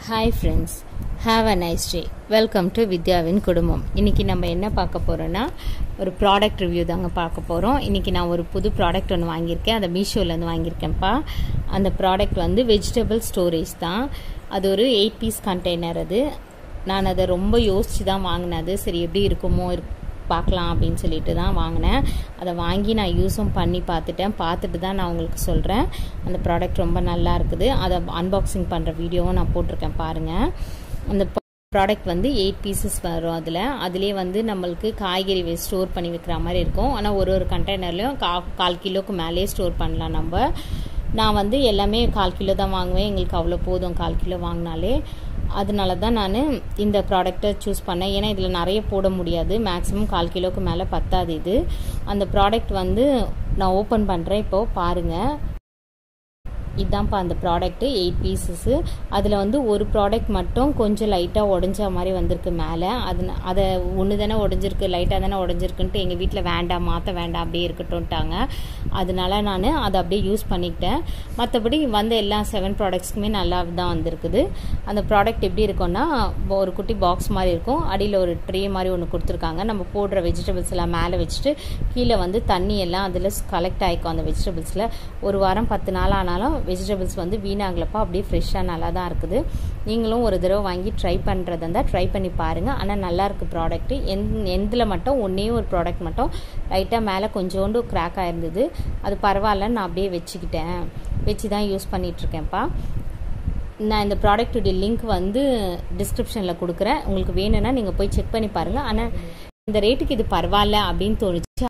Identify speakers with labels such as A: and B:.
A: hi friends have a nice day welcome to வித்யாவின் குடும்பம் இன்றைக்கி நம்ம என்ன பார்க்க போகிறோன்னா ஒரு ப்ராடக்ட் ரிவ்யூ தாங்க பார்க்க போகிறோம் இன்றைக்கி நான் ஒரு புது ப்ராடக்ட் ஒன்று வாங்கியிருக்கேன் அதை மீஷோலேருந்து வாங்கியிருக்கேன்ப்பா அந்த ப்ராடக்ட் வந்து வெஜிடபிள் ஸ்டோரேஜ் தான் அது ஒரு எயிட் பீஸ் கண்டெய்னர் அது நான் அதை ரொம்ப யோசித்து தான் வாங்கினது சரி எப்படி இருக்குமோ இருக்கு பார்க்கலாம் அப்படின்னு சொல்லிட்டு தான் வாங்கினேன் அதை வாங்கி நான் யூஸும் பண்ணி பார்த்துட்டேன் பார்த்துட்டு தான் நான் உங்களுக்கு சொல்கிறேன் அந்த ப்ராடக்ட் ரொம்ப நல்லா இருக்குது அதை அன்பாக்சிங் பண்ணுற வீடியோவும் நான் போட்டிருக்கேன் பாருங்கள் அந்த ப்ராடக்ட் வந்து எயிட் பீசஸ் வரும் அதில் அதிலே வந்து நம்மளுக்கு காய்கறி ஸ்டோர் பண்ணி வைக்கிற மாதிரி இருக்கும் ஆனால் ஒரு ஒரு கண்டெய்னர்லையும் கா கால் கிலோக்கு மேலேயே ஸ்டோர் பண்ணலாம் நம்ம நான் வந்து எல்லாமே கால் கிலோ தான் வாங்குவேன் எங்களுக்கு அவ்வளோ போதும் கால் கிலோ வாங்கினாலே அதனால தான் நான் இந்த ப்ராடக்டை சூஸ் பண்ணேன் ஏன்னா இதில் நிறைய போட முடியாது மேக்ஸிமம் கால் கிலோவுக்கு மேலே பத்தாது இது அந்த ப்ராடக்ட் வந்து நான் ஓப்பன் பண்ணுறேன் இப்போது பாருங்கள் இதுதான்ப்பா அந்த ப்ராடக்ட்டு எயிட் பீசஸ்ஸு அதில் வந்து ஒரு ப்ராடக்ட் மட்டும் கொஞ்சம் லைட்டாக உடஞ்ச மாதிரி வந்திருக்கு மேலே அது அதை ஒன்று தானே உடஞ்சிருக்கு லைட்டாக தானே உடஞ்சிருக்குன்ட்டு எங்கள் வீட்டில் வேண்டாம் மாற்ற வேண்டாம் அப்படியே இருக்கட்டும்ட்டாங்க அதனால நான் அதை அப்படியே யூஸ் பண்ணிக்கிட்டேன் மற்றபடி வந்த எல்லா செவன் ப்ராடக்ட்ஸ்க்குமே நல்லா தான் வந்திருக்குது அந்த ப்ராடக்ட் எப்படி இருக்கும்னா ஒரு குட்டி பாக்ஸ் மாதிரி இருக்கும் அடியில் ஒரு ட்ரே மாதிரி ஒன்று கொடுத்துருக்காங்க நம்ம போடுற வெஜிடபிள்ஸ் எல்லாம் மேலே வச்சுட்டு கீழே வந்து தண்ணி எல்லாம் அதில் கலெக்ட் ஆகிக்கும் அந்த வெஜிடபிள்ஸில் ஒரு வாரம் பத்து நாள் ஆனாலும் வெஜிடபிள்ஸ் வந்து வீணாகலப்பா அப்படியே ஃப்ரெஷ்ஷாக நல்லா தான் இருக்குது நீங்களும் ஒரு தடவை வாங்கி ட்ரை பண்ணுறதா இருந்தால் ட்ரை பண்ணி பாருங்கள் ஆனால் நல்லா இருக்குது ப்ராடக்ட்டு எந் எந்தில் மட்டும் ஒன்றே ஒரு ப்ராடக்ட் மட்டும் லைட்டாக மேலே கொஞ்சோண்டு கிராக் ஆயிருந்தது அது பரவாயில்ல நான் அப்படியே வச்சுக்கிட்டேன் வச்சு தான் யூஸ் பண்ணிகிட்ருக்கேன்ப்பா நான் இந்த ப்ராடக்ட்டுடைய லிங்க் வந்து டிஸ்கிரிப்ஷனில் கொடுக்குறேன் உங்களுக்கு வேணும்னா நீங்கள் போய் செக் பண்ணி பாருங்கள் ஆனால் இந்த ரேட்டுக்கு இது பரவாயில்ல அப்படின்னு தோணுச்சு